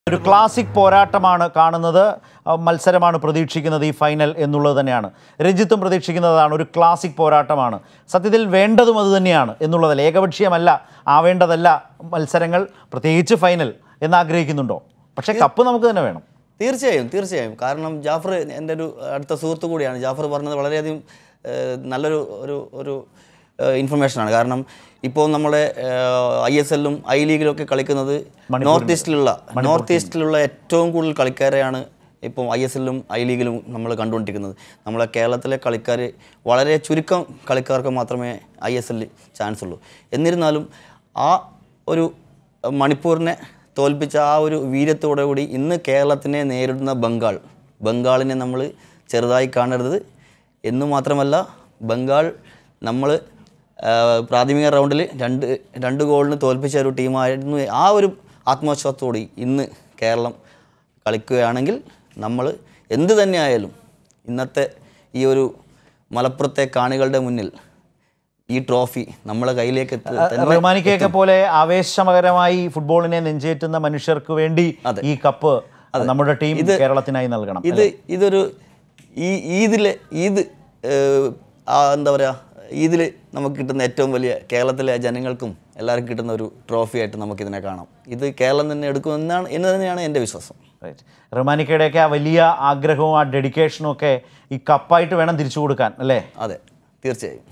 ഒരു ക്ലാസിക് പോരാട്ടമാണ് കാണുന്നത് അഹ് മത്സരമാണ് പ്രതീക്ഷിക്കുന്നത് ഈ ഫൈനൽ എന്നുള്ളത് തന്നെയാണ് രഞ്ജിത്തും പ്രതീക്ഷിക്കുന്നതാണ് ഒരു ക്ലാസിക് പോരാട്ടമാണ് സത്യത്തിൽ വേണ്ടതും അത് തന്നെയാണ് എന്നുള്ളതല്ല ഏകപക്ഷീയമല്ല ആവേണ്ടതല്ല മത്സരങ്ങൾ പ്രത്യേകിച്ച് ഫൈനൽ എന്ന് ആഗ്രഹിക്കുന്നുണ്ടോ പക്ഷേ കപ്പ് നമുക്ക് തന്നെ വേണം തീർച്ചയായും തീർച്ചയായും കാരണം ജാഫർ എൻ്റെ ഒരു അടുത്ത സുഹൃത്തു കൂടിയാണ് ജാഫർ പറഞ്ഞത് വളരെയധികം ഏഹ്, നല്ലൊരു ഒരു ഒരു ഇൻഫർമേഷനാണ് കാരണം ഇപ്പോൾ നമ്മുടെ ഐ എസ് എല്ലും ഐ ലീഗിലും ഒക്കെ കളിക്കുന്നത് നോർത്ത് ഈസ്റ്റിലുള്ള നോർത്ത് ഈസ്റ്റിലുള്ള ഏറ്റവും കൂടുതൽ കളിക്കാരെയാണ് ഇപ്പോൾ ഐ എസ് എല്ലും ഐ ലീഗിലും നമ്മൾ കണ്ടുകൊണ്ടിരിക്കുന്നത് നമ്മളെ കേരളത്തിലെ കളിക്കാർ വളരെ ചുരുക്കം കളിക്കാർക്ക് മാത്രമേ ഐ എസ് എല്ലിൽ ചാൻസ് ഉള്ളൂ എന്നിരുന്നാലും ആ ഒരു മണിപ്പൂരിനെ തോൽപ്പിച്ച ആ ഒരു വീര്യത്തോടു കൂടി ഇന്ന് കേരളത്തിനെ നേരിടുന്ന ബംഗാൾ ബംഗാളിനെ നമ്മൾ ചെറുതായി കാണരുത് എന്നു മാത്രമല്ല ബംഗാൾ നമ്മൾ പ്രാഥമിക റൗണ്ടിൽ രണ്ട് രണ്ട് ഗോളിന് തോൽപ്പിച്ച ഒരു ടീമായിരുന്നു ആ ഒരു ആത്മവിശ്വാസത്തോടെ ഇന്ന് കേരളം കളിക്കുകയാണെങ്കിൽ നമ്മൾ എന്ത് തന്നെയായാലും ഇന്നത്തെ ഈ ഒരു മലപ്പുറത്തെ കാണികളുടെ മുന്നിൽ ഈ ട്രോഫി നമ്മളെ കയ്യിലേക്ക് എത്തി- തന്നെ റഹ്മാനിക്കയൊക്കെ പോലെ ആവേശകരമായി ഫുട്ബോളിനെ നെഞ്ചേറ്റുന്ന മനുഷ്യർക്ക് വേണ്ടി ഈ കപ്പ് നമ്മുടെ ടീം കേരളത്തിനായി നൽകണം ഇത് ഇതൊരു ഈ ഈദിലെ ഈദ് ഏഹ്, ആ എന്താ പറയുക ഈദിൽ നമുക്ക് കിട്ടുന്ന ഏറ്റവും വലിയ കേരളത്തിലെ ജനങ്ങൾക്കും എല്ലാവർക്കും കിട്ടുന്ന ഒരു ട്രോഫി ആയിട്ട് നമുക്കിതിനെ കാണാം ഇത് കേരളം തന്നെ എടുക്കുമെന്നാണ് എന്ന് തന്നെയാണ് എൻ്റെ വിശ്വാസം റൈറ്റ് റഹ്മാനിക്കയുടെയൊക്കെ ആ വലിയ ആഗ്രഹവും ആ ഡെഡിക്കേഷനും ഒക്കെ ഈ കപ്പായിട്ട് വേണം തിരിച്ചു കൊടുക്കാൻ അല്ലേ അതെ തീർച്ചയായും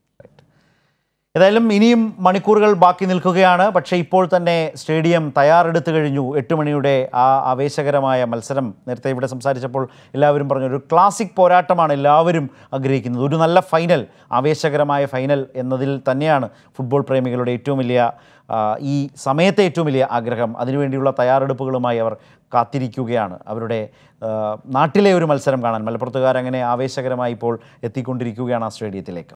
ഏതായാലും ഇനിയും മണിക്കൂറുകൾ ബാക്കി നിൽക്കുകയാണ് പക്ഷേ ഇപ്പോൾ തന്നെ സ്റ്റേഡിയം തയ്യാറെടുത്തു കഴിഞ്ഞു എട്ട് മണിയുടെ ആ ആവേശകരമായ മത്സരം നേരത്തെ ഇവിടെ സംസാരിച്ചപ്പോൾ എല്ലാവരും പറഞ്ഞു ഒരു ക്ലാസിക് പോരാട്ടമാണ് എല്ലാവരും ആഗ്രഹിക്കുന്നത് ഒരു നല്ല ഫൈനൽ ആവേശകരമായ ഫൈനൽ എന്നതിൽ തന്നെയാണ് ഫുട്ബോൾ പ്രേമികളുടെ ഏറ്റവും വലിയ ആ, ഈ സമയത്തെ ഏറ്റവും വലിയ ആഗ്രഹം അതിനുവേണ്ടിയുള്ള തയ്യാറെടുപ്പുകളുമായി അവർ കാത്തിരിക്കുകയാണ് അവരുടെ ആ, നാട്ടിലെ ഒരു മത്സരം കാണാൻ മലപ്പുറത്തുകാർ അങ്ങനെ ആവേശകരമായി ഇപ്പോൾ എത്തിക്കൊണ്ടിരിക്കുകയാണ് ആ സ്റ്റേഡിയത്തിലേക്ക്